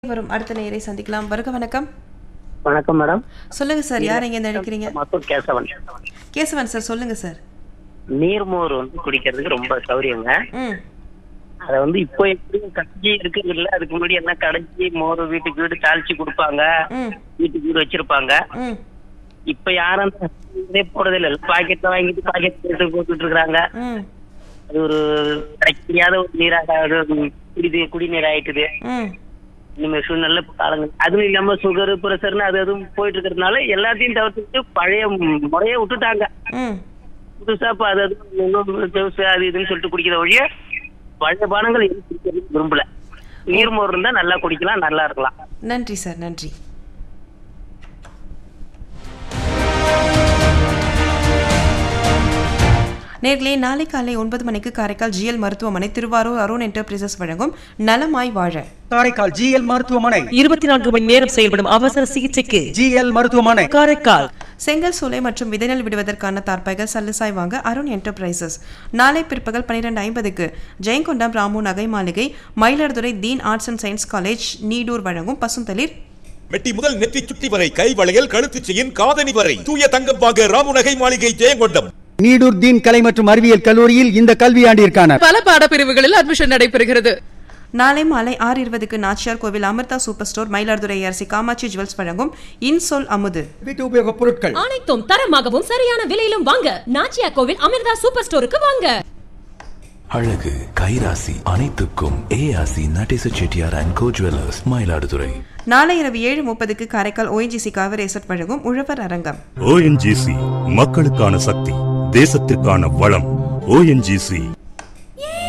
வரும் அடுத்த நேரை சந்திக்கலாம் வருக வணக்கம் வணக்கம் மேடம் சொல்லுங்க சார் யார் எங்க நினைக்கிறீங்க மத்தூர் கேசவன் கேசவன் சார் சொல்லுங்க சார் நீர்மோர் வந்து குடிக்கிறதுக்கு ரொம்ப சௌரியங்க ம் அத வந்து இப்போ எப்படி கஞ்சி இருக்குது இல்ல அதுக்கு முன்னாடி என்ன கடைஞ்சி மோர் வீட்டுக்கு வீடு தாளிச்சு கொடுப்பாங்க ம் வீட்டுக்கு வீடு வச்சிருப்பாங்க ம் இப்ப யாரும் அந்த இதே போடுறது இல்ல பாக்கெட்ல வாங்கிட்டு பாக்கெட் போட்டு போட்டுட்டு இருக்காங்க ம் அது ஒரு கிடைக்காத ஒரு நீராக அது குடி குடிநீர் ஆயிட்டுது ம் இனிமே சூழ்நிலை காலங்கள் அதுவும் இல்லாம சுகர் பிரஷர்னு அது அதுவும் போயிட்டு இருக்கிறதுனால எல்லாத்தையும் தவிர்த்துட்டு பழைய முறைய விட்டுட்டாங்க ம் புதுசா இப்ப அது அது இன்னும் ஜவுசு அது இதுன்னு சொல்லிட்டு குடிக்கிற ஒழிய பழைய பானங்கள் எதுவும் குடிக்கிறது விரும்பல நீர்மோர் இருந்தா நல்லா குடிக்கலாம் நல்லா இருக்கலாம் நன்றி சார் நன்றி நேர்களே நாளை காலை ஒன்பது மணிக்கு காரைக்கால் ஜிஎல் மருத்துவமனை திருவாரூர் அருண் என்டர்பிரைசஸ் வழங்கும் நலமாய் வாழ காரைக்கால் ஜிஎல் மருத்துவமனை இருபத்தி நான்கு மணி நேரம் செயல்படும் அவசர சிகிச்சைக்கு ஜிஎல் மருத்துவமனை காரைக்கால் செங்கல் சூளை மற்றும் விதைநெல் விடுவதற்கான தார்ப்பாய்கள் சல்லுசாய் வாங்க அருண் என்டர்பிரைசஸ் நாளை பிற்பகல் பன்னிரெண்டு ஐம்பதுக்கு ஜெயங்கொண்டம் ராமு நகை மாளிகை Mayiladuthurai Deen arts and science college Needur வழங்கும் பசுந்தளிர் மெட்டி முதல் நெற்றி சுட்டி வரை கை வளையல் கழுத்துச் செயின் காதணி வரை தூய தங்கம் வாங்க ராமுநகை மாளிகை ஜெயங்கொண்டம் நீடூர் தீன் கலை மற்றும் அறிவியல் கல்லூரியில் இந்த கல்வியாண்டிற்கான பல பாடப்பிரிவுகளில் அட்மிஷன் நடைபெறுகிறது நாளை மாலை ஆறு இருபதுக்கு Nachiyar Kovil Amirtha super store Mayiladuthurai Arasi Kamatchi jewels வழங்கும் இன்சொல் அமுது வீட்டு உபயோகப் பொருட்கள் அனைத்தும் தரமாகவும் சரியான விலையிலும் வாங்க நாச்சியா கோவில் அமிர்தா சூப்பர் ஸ்டோருக்கு வாங்க அழகு கைராசி அனைத்துக்கும் ஏஆசி Nadesa Chettiar and co jewellers Mayiladuthurai நாளை இரவு ஏழு முப்பதுக்கு காரைக்கால் ஓஎன்ஜிசி காவிரி எசட் வழங்கும் உழவர் அரங்கம் ஓஎன்ஜிசி மக்களுக்கான சக்தி தேசத்திற்கான வளம் ஓஎன்ஜிசி